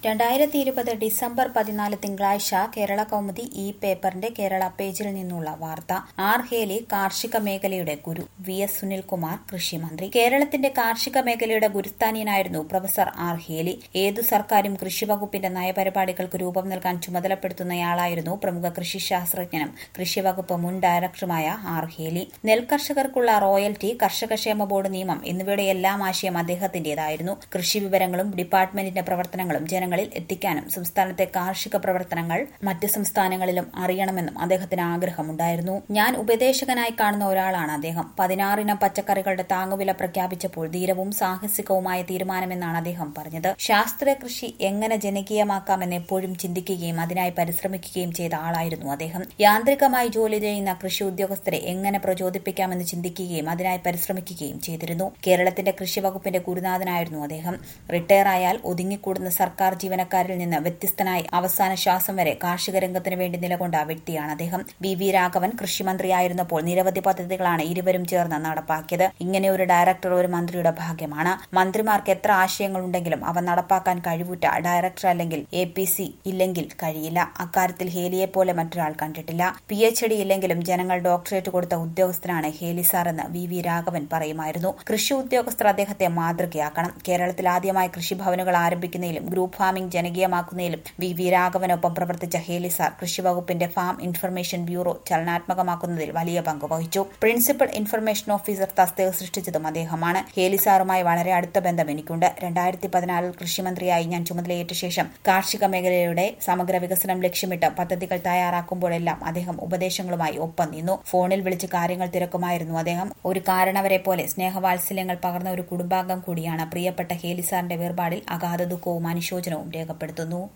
രണ്ടായിരത്തി ഇരുപത് ഡിസംബർ പതിനാല് തിങ്കളാഴ്ച കേരള കൗമുദി ഇ പേപ്പറിന്റെ കേരള പേജിൽ നിന്നുള്ള വാർത്ത ആർ ഹേലി കാർഷിക മേഖലയുടെ ഗുരു വി എസ് സുനിൽകുമാർ കൃഷിമന്ത്രി കേരളത്തിന്റെ കാർഷിക മേഖലയുടെ ഗുരുസ്ഥാനീയനായിരുന്നു പ്രൊഫസർ ആർ ഹേലി ഏതു സർക്കാരും കൃഷിവകുപ്പിന്റെ നയപരിപാടികൾക്ക് രൂപം നൽകാൻ ചുമതലപ്പെടുത്തുന്നയാളായിരുന്നു പ്രമുഖ കൃഷി ശാസ്ത്രജ്ഞനും കൃഷിവകുപ്പ് മുൻ ഡയറക്ടറുമായ ആർ ഹേലി നെൽകർഷകർക്കുള്ള റോയൽറ്റി കർഷകക്ഷേമ ബോർഡ് നിയമം എന്നിവയുടെ എല്ലാം ആശയം അദ്ദേഹത്തിന്റേതായിരുന്നു കൃഷി വിവരങ്ങളും ഡിപ്പാർട്ട്മെന്റിന്റെ പ്രവർത്തനങ്ങളും ജനങ്ങളിൽ എത്തിക്കാനും സംസ്ഥാനത്തെ കാർഷിക പ്രവർത്തനങ്ങൾ മറ്റ് സംസ്ഥാനങ്ങളിലും അറിയണമെന്നും അദ്ദേഹത്തിന് ആഗ്രഹമുണ്ടായിരുന്നു ഞാൻ ഉപദേശകനായി കാണുന്ന ഒരാളാണ് അദ്ദേഹം പതിനാറിനം പച്ചക്കറികളുടെ താങ്ങുവില പ്രഖ്യാപിച്ചപ്പോൾ ധീരവും സാഹസികവുമായ തീരുമാനമെന്നാണ് അദ്ദേഹം പറഞ്ഞത് ശാസ്ത്രീയ കൃഷി എങ്ങനെ ജനകീയമാക്കാമെന്ന് എപ്പോഴും ചിന്തിക്കുകയും അതിനായി പരിശ്രമിക്കുകയും ചെയ്ത ആളായിരുന്നു അദ്ദേഹം യാന്ത്രികമായി ജോലി ചെയ്യുന്ന കൃഷി ഉദ്യോഗസ്ഥരെ എങ്ങനെ പ്രചോദിപ്പിക്കാമെന്ന് ചിന്തിക്കുകയും അതിനായി പരിശ്രമിക്കുകയും ചെയ്തിരുന്നു കേരളത്തിന്റെ കൃഷി വകുപ്പിന്റെ ഗുരുനാഥനായിരുന്നു അദ്ദേഹം റിട്ടയറായാൽ ഒതുങ്ങിക്കൂടുന്ന സർക്കാർ ജീവനക്കാരിൽ നിന്ന് വ്യത്യസ്തനായി അവസാന ശ്വാസം വരെ കാർഷിക രംഗത്തിന് വേണ്ടി നിലകൊണ്ട വ്യക്തിയാണ് അദ്ദേഹം വി വി രാഘവൻ കൃഷിമന്ത്രിയായിരുന്നപ്പോൾ നിരവധി പദ്ധതികളാണ് ഇരുവരും ചേർന്ന് നടപ്പാക്കിയത് ഇങ്ങനെ ഒരു ഡയറക്ടർ ഒരു മന്ത്രിയുടെ ഭാഗ്യമാണ് മന്ത്രിമാർക്ക് എത്ര ആശയങ്ങളുണ്ടെങ്കിലും അവ നടപ്പാക്കാൻ കഴിവുറ്റ ഡയറക്ടർ അല്ലെങ്കിൽ എ പി സി ഇല്ലെങ്കിൽ കഴിയില്ല അക്കാര്യത്തിൽ ഹേലിയെ പോലെ മറ്റൊരാൾ കണ്ടിട്ടില്ല പി എച്ച് ഡി ഇല്ലെങ്കിലും ജനങ്ങൾ ഡോക്ടറേറ്റ് കൊടുത്ത ഉദ്യോഗസ്ഥനാണ് ഹേലി സാർ എന്ന് വി വി രാഘവൻ പറയുമായിരുന്നു കൃഷി ഉദ്യോഗസ്ഥർ അദ്ദേഹത്തെ മാതൃകയാക്കണം കേരളത്തിൽ ആദ്യമായി കൃഷിഭവനുകൾ ആരംഭിക്കുന്നതിലും ഗ്രൂപ്പ് ഫാമിംഗ് ജനകീയമാക്കുന്നതിലും വി വി രാഘവനൊപ്പം പ്രവർത്തിച്ച ഹേലി സാർ കൃഷിവകുപ്പിന്റെ ഫാം ഇൻഫർമേഷൻ ബ്യൂറോ ചലനാത്മകമാക്കുന്നതിൽ വലിയ പങ്ക് വഹിച്ചു പ്രിൻസിപ്പൽ ഇൻഫർമേഷൻ ഓഫീസർ തസ്തിക സൃഷ്ടിച്ചതും അദ്ദേഹമാണ് ഹേലി സാറുമായി വളരെ അടുത്ത ബന്ധം എനിക്കുണ്ട് രണ്ടായിരത്തി പതിനാലിൽ കൃഷിമന്ത്രിയായി ഞാൻ ചുമതലയേറ്റ ശേഷം കാർഷിക മേഖലയുടെ സമഗ്ര വികസനം ലക്ഷ്യമിട്ട് പദ്ധതികൾ തയ്യാറാക്കുമ്പോഴെല്ലാം അദ്ദേഹം ഉപദേശങ്ങളുമായി ഒപ്പം നിന്നു ഫോണിൽ വിളിച്ച് കാര്യങ്ങൾ തിരക്കുമായിരുന്നു അദ്ദേഹം ഒരു കാരണവരെ പോലെ സ്നേഹവാത്സല്യങ്ങൾ പകർന്ന ഒരു കുടുംബാംഗം കൂടിയാണ് പ്രിയപ്പെട്ട ഹേലി സാറിന്റെ വേർപാടിൽ അഗാധ ദുഃഖവും അനുശോചനവും രേഖപ്പെടുത്തുന്നു